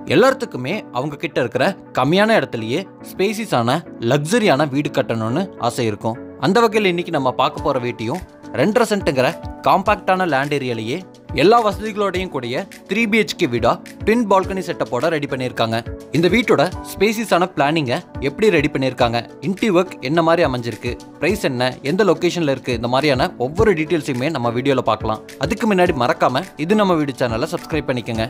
எல்லாத்துக்குமே அவங்க கிட்ட இருக்கிற கம்மியான இடத்துலயே ஸ்பேசிஸான லக்ஸரியான வீடு கட்டணும்னு ஆசை இருக்கும் அந்த வகையில் இன்னைக்கு நம்ம பார்க்க போற வீட்டையும் ரெண்டரை சென்ட்டுங்கிற காம்பாக்டான லேண்ட் ஏரியாலேயே எல்லா வசதிகளோடையும் கூடிய த்ரீ பிஹெச்கே வீடா ட்வின் பால்கனி செட்டப்போட ரெடி பண்ணியிருக்காங்க இந்த வீட்டோட ஸ்பேசிஸான பிளானிங்கை எப்படி ரெடி பண்ணியிருக்காங்க இன்டி ஒர்க் என்ன மாதிரி அமைஞ்சிருக்கு பிரைஸ் என்ன எந்த லொகேஷன்ல இருக்கு இந்த மாதிரியான ஒவ்வொரு டீட்டெயில்ஸையுமே நம்ம வீடியோவில் பார்க்கலாம் அதுக்கு முன்னாடி மறக்காம இது நம்ம வீடு சேனலை சப்ஸ்கிரைப் பண்ணிக்கோங்க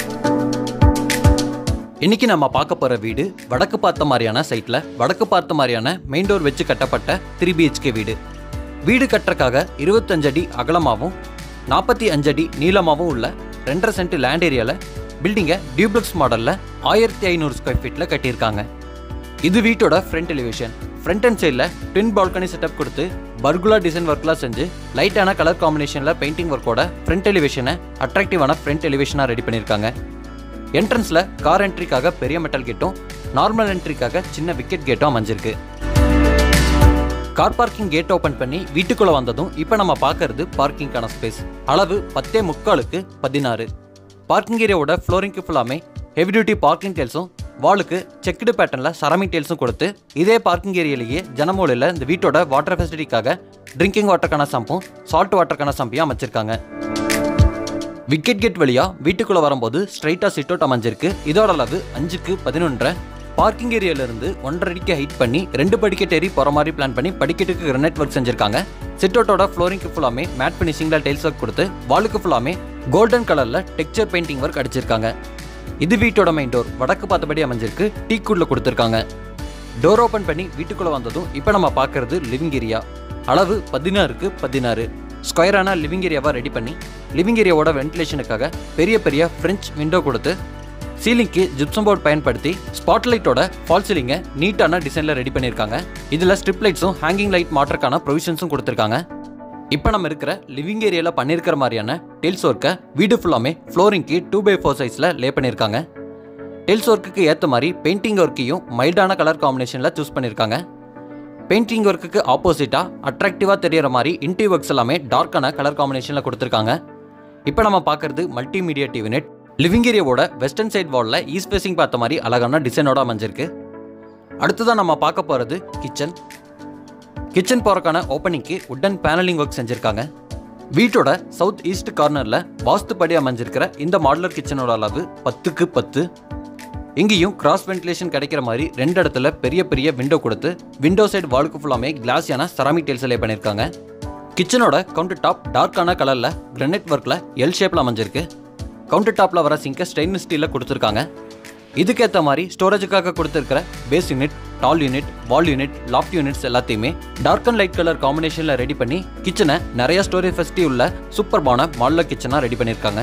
இன்னைக்கு நம்ம பார்க்க போற வீடு வடக்கு பார்த்த மாதிரியான சைட்ல வடக்கு பார்த்த மாதிரியான மெயின் டோர் வச்சு கட்டப்பட்ட த்ரீ பிஹெச்கே வீடு வீடு கட்டுறக்காக இருபத்தஞ்சு அடி அகலமாகவும் நாற்பத்தி அஞ்சு அடி நீளமாகவும் உள்ள ரெண்டரை சென்ட் லேண்ட் ஏரியாவில் பில்டிங்கை டியூப்ளக்ஸ் மாடலில் ஆயிரத்தி ஐநூறு ஸ்கொயர் ஃபீட்டில் கட்டியிருக்காங்க இது வீட்டோட ஃப்ரண்ட் எலிவேஷன் ஃப்ரண்ட் அண்ட் சைடில் ட்வின் பால்கனி செட்டப் கொடுத்து பர்குலா டிசைன் ஒர்க்லாம் செஞ்சு லைட்டான கலர் காம்பினேஷனில் பெயிண்டிங் ஒர்க்கோட ஃப்ரண்ட் எலிவேஷனை அட்ராக்டிவான ஃப்ரண்ட் எலிவேஷனாக ரெடி பண்ணியிருக்காங்க என்ட்ரன்ஸில் கார் என்ட்ரிக்காக பெரிய மெட்டல் கேட்டும் நார்மல் என்ட்ரிக்காக சின்ன விக்கெட் கேட்டும் அமைஞ்சிருக்கு கார் பார்க்கிங் கேட் ஓபன் பண்ணி வீட்டுக்குள்ள வந்ததும் இப்போ நம்ம பார்க்கறது பார்க்கிங்கான ஸ்பேஸ் அளவு பத்தே முக்காலுக்கு பதினாறு பார்க்கிங் ஏரியாவோட ஃப்ளோரிங்க்கு ஃபுல்லாமே ஹெவி டியூட்டி பார்க்கிங் டேல்ஸும் வாலுக்கு செக்குடு பேட்டர்னில் சரமிக் டேல்ஸும் கொடுத்து இதே பார்க்கிங் ஏரியாலேயே ஜனமூலையில் இந்த வீட்டோட வாட்டர் ஃபெசிலிட்டிக்காக ட்ரிங்கிங் வாட்டருக்கான சம்பும் சால்ட் வாட்டருக்கான சம்பையும் அமைச்சிருக்காங்க விக்கெட் கேட் வழியா வீட்டுக்குள்ள வரும்போது ஸ்ட்ரைட்டா சிட் அவுட் அமைஞ்சிருக்கு இதோட அளவு அஞ்சுக்கு பதினொன்றரை பார்க்கிங் ஏரியால இருந்து ஒன்றரை அடிக்கு ஹைட் பண்ணி ரெண்டு படிக்கட் ஏறி போற மாதிரி பிளான் பண்ணி படிக்கட்டுக்கு கிரனைட் ஒர்க் செஞ்சிருக்காங்க சிட் அவுட்டோட ஃப்ளோரிங்க்கு ஃபுல்லாமே மேட் ஃபினிஷிங்ல டைல்ஸ் ஒர்க் கொடுத்து வாலுக்கு ஃபுல்லாமே கோல்டன் கலர்ல டெக்ஸ்சர் பெயிண்டிங் ஒர்க் அடிச்சிருக்காங்க இது வீட்டோட மெயின் டோர் வடக்கு பார்த்தபடி அமைஞ்சிருக்கு டீ குட்ல கொடுத்துருக்காங்க டோர் ஓபன் பண்ணி வீட்டுக்குள்ள வந்ததும் இப்போ நம்ம பார்க்கறது லிவிங் ஏரியா அளவு பதினாறுக்கு பதினாறு ஸ்கொயரான லிவிங் ஏரியாவை ரெடி பண்ணி லிவிங் ஏரியாவோட வென்டிலேஷனுக்காக பெரிய பெரிய ஃப்ரெஞ்ச் விண்டோ கொடுத்து சீலிங்க்கு ஜிப்சம் போர்ட் பயன்படுத்தி ஸ்பாட் லைட்டோட ஃபால் சீலிங்கை நீட்டான டிசைனில் ரெடி பண்ணியிருக்காங்க இதில் ஸ்ட்ரிப் லைட்ஸும் ஹேங்கிங் லைட் மாற்றக்கான ப்ரொவிஷன்ஸும் கொடுத்துருக்காங்க இப்போ நம்ம இருக்கிற லிவிங் ஏரியாவில் பண்ணியிருக்கிற மாதிரியான டெல்ஸ் ஒர்க்கை வீடு ஃபுல்லாமே ஃப்ளோரிங்க்கு டூ பை ஃபோர் சைஸில் லே பண்ணியிருக்காங்க டெல்ஸ் ஒர்க்குக்கு ஏற்ற மாதிரி பெயிண்டிங் ஒர்க்கையும் மைல்டான கலர் காம்பினேஷனில் சூஸ் பண்ணியிருக்காங்க பெயிண்டிங் ஒர்க்குக்கு ஆப்போசிட்டாக அட்ராக்டிவாக தெரியற மாதிரி இன்டி ஒர்க்ஸ் எல்லாமே டார்க்கான கலர் காம்பினேஷனில் கொடுத்துருக்காங்க இப்போ நம்ம பார்க்கறது மல்டிமீடியா டிவி நெட் லிவிங் ஏரியாவோட வெஸ்டர்ன் சைட் வாலில் ஈஸ்ட் ஃபேசிங் பார்த்த மாதிரி அழகான டிசைனோட அமைஞ்சிருக்கு அடுத்ததான் நம்ம பார்க்க போகிறது கிச்சன் கிச்சன் போறக்கான ஓப்பனிங்க்கு உட்டன் பேனலிங் ஒர்க் செஞ்சுருக்காங்க வீட்டோட சவுத் ஈஸ்ட் கார்னரில் வாஸ்துப்படி அமைஞ்சிருக்கிற இந்த மாடுலர் கிச்சனோட அளவு பத்துக்கு பத்து இங்கேயும் கிராஸ் வென்டிலேஷன் கிடைக்கிற மாதிரி ரெண்டு இடத்துல பெரிய பெரிய விண்டோ கொடுத்து விண்டோ சைடு வாலுக்கு ஃபுல்லாமே கிளாஸியான செராமிக் டைல்ஸ் லே பண்ணியிருக்காங்க கிச்சனோட கவுண்டர் டாப் டார்க்கான கலரில் கிரனைட் ஒர்க்கில் எல் ஷேப்பில் அமைஞ்சிருக்கு கவுண்டர் டாப்பில் வர சிங்கை ஸ்டெயின்லெஸ் ஸ்டீலில் கொடுத்துருக்காங்க இதுக்கேற்ற மாதிரி ஸ்டோரேஜுக்காக கொடுத்துருக்கிற base unit tall unit wall unit loft units எல்லாத்தையுமே டார்க் அண்ட் லைட் கலர் காம்பினேஷனில் ரெடி பண்ணி கிச்சனை நிறைய ஸ்டோரேஜ் ஃபெசிலிட்டி உள்ள சூப்பர்பான மாடலர் கிச்சனாக ரெடி பண்ணியிருக்காங்க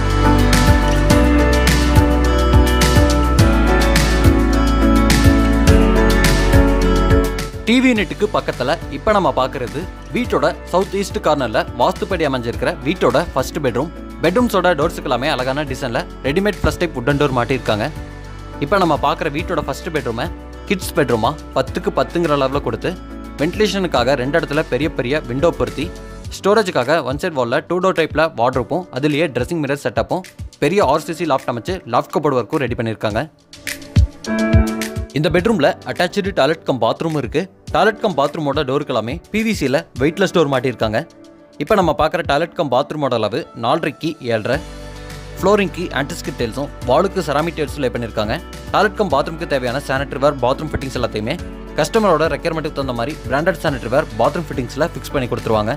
டிவி யூனிட்டுக்கு பக்கத்தில் இப்போ நம்ம பார்க்குறது வீட்டோட சவுத் ஈஸ்ட் கார்னரில் வாஸ்துப்படி அமைஞ்சிருக்கிற வீட்டோட ஃபர்ஸ்ட் பெட்ரூம் பெட்ரூம்ஸோட டோர்ஸுக்கு எல்லாமே அழகான டிசைனில் readymade first type wooden door மாட்டியிருக்காங்க இப்போ நம்ம பார்க்குற வீட்டோட ஃபர்ஸ்ட் பெட்ரூமை கிட்ஸ் பெட்ரூமா பத்துக்கு பத்துங்கிற அளவில் கொடுத்து வென்டிலேஷனுக்காக ரெண்டு இடத்துல பெரிய பெரிய விண்டோ பொருத்தி ஸ்டோரேஜுக்காக ஒன் சைட் வாலில் டூ டோர் டைப்பில் வாட்ரூப்பும் அதுலேயே ட்ரெஸ்ஸிங் மிரர் செட்டப்பும் பெரிய ஆர்சிசி லாஃப்ட் அமைச்சு லாஃப்ட் கபோர்ட் ஒர்க்கும் ரெடி பண்ணியிருக்காங்க இந்த பெட்ரூம்ல அட்டாச்சு டாய்லெட் கம் பாத்ரூம் இருக்கு டாய்லெட் கம் பாத்ரூமோட டோருக்கு எல்லாமே பிவிசியில் வெயிட்லெஸ் டோர் மாட்டியிருக்காங்க இப்போ நம்ம பார்க்குற டாய்லெட் கம் பாத்ரூமோட அளவு நாலரைக்கு ஏழரை ஃப்ளோரிங்க்கு ஆன்டிஸ்கிட் டேல்ஸும் வாலுக்கு செராமிக் டேல்ஸும் லே பண்ணியிருக்காங்க டாய்லெட் கம் பாத்ரூம்க்கு தேவையான சானிட்டரி வேர் பாத்ரூம் ஃபிட்டிங்ஸ் எல்லாத்தையுமே கஸ்டமரோட ரெக்யர்மெண்ட்டுக்கு தகுந்த மாதிரி பிராண்டட் சானிட்டரி வேர் பாத்ரூம் ஃபிட்டிங்ஸில் ஃபிக்ஸ் பண்ணி கொடுத்துருவாங்க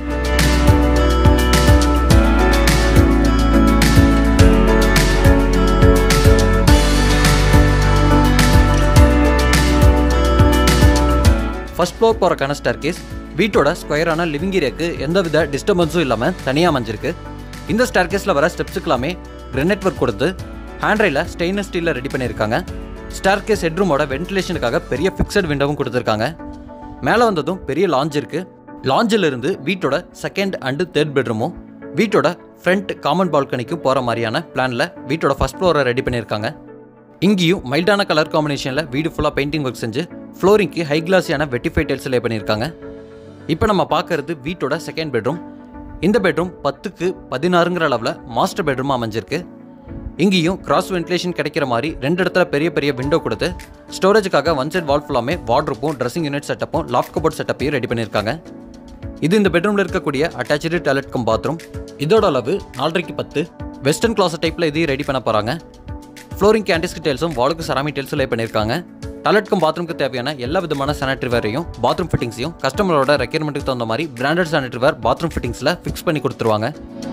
ஃபர்ஸ்ட் ஃப்ளோர் போகிறக்கான ஸ்டார் கேஸ் வீட்டோட ஸ்கொயரான லிவிங் ஏரியாக்கு எந்தவித டிஸ்டர்பன்ஸும் இல்லாமல் தனியாக அமைஞ்சிருக்கு இந்த ஸ்டார் கேஸில் வர ஸ்டெப்ஸுக்கு எல்லாமே கிரெனட் ஒர்க் கொடுத்து ஹேண்ட்ரைல ஸ்டெயின்லெஸ் ஸ்டீலில் ரெடி பண்ணியிருக்காங்க ஸ்டார் கேஸ் ஹெட்ரூமோட வென்டிலேஷனுக்காக பெரிய ஃபிக்ஸட் விண்டோவும் கொடுத்துருக்காங்க மேலே வந்ததும் பெரிய லாஞ்ச் இருக்கு லாஞ்சில் இருந்து வீட்டோட செகண்ட் அண்டு தேர்ட் பெட்ரூமும் வீட்டோட ஃப்ரண்ட் காமன் பால்கனிக்கும் போகிற மாதிரியான பிளானில் வீட்டோட ஃபர்ஸ்ட் ஃப்ளோரை ரெடி பண்ணியிருக்காங்க இங்கேயும் மைல்டான கலர் காம்பினேஷனில் வீடு ஃபுல்லாக பெயிண்டிங் ஒர்க் செஞ்சு ஃப்ளோரிங்க்கு ஹை கிளாஸியான வெட்டிஃபை டைல்ஸ் லே பண்ணியிருக்காங்க இப்போ நம்ம பார்க்கறது வீட்டோட செகண்ட் பெட்ரூம் இந்த பெட்ரூம் பத்துக்கு பதினாறுங்கிற அளவில் மாஸ்டர் பெட்ரூம் அமைஞ்சிருக்கு இங்கேயும் கிராஸ் வென்டிலேஷன் கிடைக்கிற மாதிரி ரெண்டு இடத்துல பெரிய பெரிய விண்டோ கொடுத்து ஸ்டோரேஜுக்காக ஒன் சைட் வால் ஃபுல்லாமே வார்ட்ரூப்பும் ட்ரெஸ்ஸிங் யூனிட் செட்டப்பும் லாஃப்ட் கபோர்ட் செட்டப்பையும் ரெடி பண்ணியிருக்காங்க இது இந்த பெட்ரூமில் இருக்கக்கூடிய அட்டாச்சு டாய்லெட் கம் பாத்ரூம் இதோட அளவு நாலரைக்கு பத்து வெஸ்டர்ன் கிளாஸ் டைப்பில் இதையும் ரெடி பண்ண போகிறாங்க ஃப்ளோரிங் கேண்டிஸ்க் டைல்ஸும் வாலுக்கு சராமி டைல்ஸும் லே பண்ணியிருக்காங்க டாய்லெட் கம் பாத்ரூமுக்கு தேவையான எல்லா விதமான சானிட்டரி வேரையும் பாத்ரூம் ஃபிட்டிங்ஸையும் கஸ்டமரோட ரெக்யர்மெண்ட்டுக்கு தகுந்த மாதிரி பிராண்டட் சானிட்டரி வேர் பாத்ரூம் ஃபிட்டிங்ஸில் ஃபிக்ஸ் பண்ணி கொடுத்துருவாங்க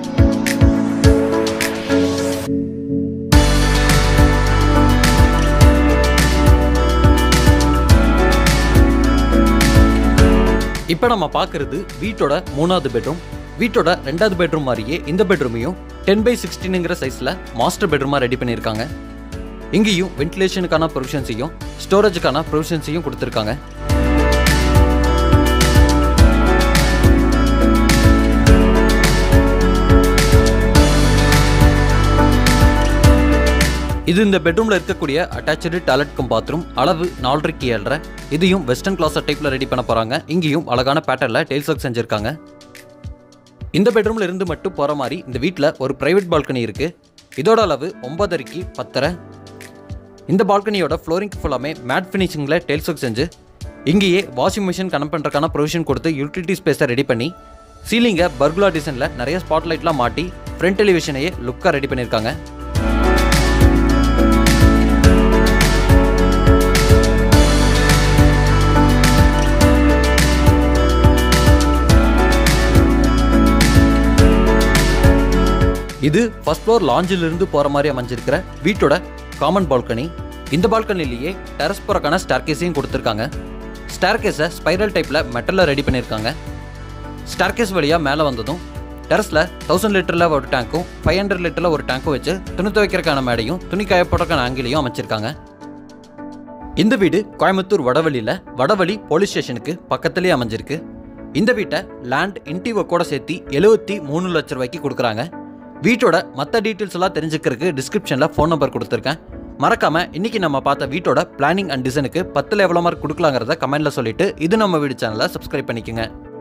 இப்போ நம்ம பார்க்குறது வீட்டோட மூணாவது பெட்ரூம் வீட்டோட ரெண்டாவது பெட்ரூம் மாதிரியே இந்த பெட்ரூமையும் டென் பை சிக்ஸ்டீனுங்கிற சைஸில் மாஸ்டர் பெட்ரூமாக ரெடி பண்ணியிருக்காங்க இங்கேயும் வென்டிலேஷனுக்கான ப்ரொவிஷன்ஸையும் ஸ்டோரேஜுக்கான ப்ரொவிஷன்ஸையும் கொடுத்துருக்காங்க இது இந்த பெட்ரூமில் இருக்கக்கூடிய அட்டாச்சு டாய்லெட் கம் பாத்ரூம் அளவு நாலரைக்கு ஏழரை இதையும் வெஸ்டர்ன் கிளாஸ் டைப்பில் ரெடி பண்ண போகிறாங்க இங்கேயும் அழகான பேட்டர்னில் டெய்ல்ஸ் ஒர்க் செஞ்சுருக்காங்க இந்த பெட்ரூமில் இருந்து மட்டும் போகிற மாதிரி இந்த வீட்டில் ஒரு ப்ரைவேட் பால்கனி இருக்குது இதோட அளவு ஒன்பதரைக்கு பத்தரை இந்த பால்கனியோட ஃப்ளோரிங் ஃபுல்லாமே மேட் ஃபினிஷிங்கில் டெய்ல்ஸ் ஒர்க் செஞ்சு இங்கேயே வாஷிங் மிஷின் கனெக்ட் பண்ணுறக்கான ப்ரொவிஷன் கொடுத்து யூட்டிலிட்டி ஸ்பேஸை ரெடி பண்ணி சீலிங்கை பர்குலா டிசைனில் நிறைய ஸ்பாட் லைட்லாம் மாட்டி ஃப்ரண்ட் டெலிவிஷனையே லுக்காக ரெடி பண்ணியிருக்காங்க இது ஃபர்ஸ்ட் ஃப்ளோர் லாஞ்சிலிருந்து போகிற மாதிரி அமைஞ்சிருக்கிற வீட்டோட காமன் பால்கனி இந்த பால்கனிலேயே டெரஸ் போகிறக்கான ஸ்டார்கேஸையும் கொடுத்துருக்காங்க ஸ்டார்கேஸை ஸ்பைரல் டைப்பில் மெட்டலில் ரெடி பண்ணியிருக்காங்க ஸ்டார்கேஸ் வழியாக மேலே வந்ததும் டெரஸில் தௌசண்ட் லிட்டரில் ஒரு டேங்க்கும் ஃபைவ் ஹண்ட்ரட் லிட்டரில் ஒரு டேங்க்கும் வச்சு துணி துவைக்கிறக்கான மேடையும் துணி காயப்படுறக்கான ஆங்கிலையும் அமைச்சிருக்காங்க இந்த வீடு கோயம்புத்தூர் வடவழியில் வடவழி போலீஸ் ஸ்டேஷனுக்கு பக்கத்துலேயே அமைஞ்சிருக்கு இந்த வீட்டை லேண்ட் இன்டிவொக்கோட சேர்த்து எழுபத்தி மூணு லட்ச ரூபாய்க்கு கொடுக்குறாங்க வீட்டோட மற்ற டீட்டெயில்ஸ் எல்லாம் தெரிஞ்சுக்கிறதுக்கு டிஸ்கிரிப்ஷனில் ஃபோன் நம்பர் கொடுத்துருக்கேன் மறக்காம இன்னைக்கு நம்ம பார்த்த வீட்டோட பிளானிங் அண்ட் டிசைனுக்கு பத்தில் எவ்வளோ மார்க் கொடுக்கலாங்கிறத கமெண்ட்ல சொல்லிட்டு இது நம்ம வீடு சேனலை சப்ஸ்கிரைப் பண்ணிக்கோங்க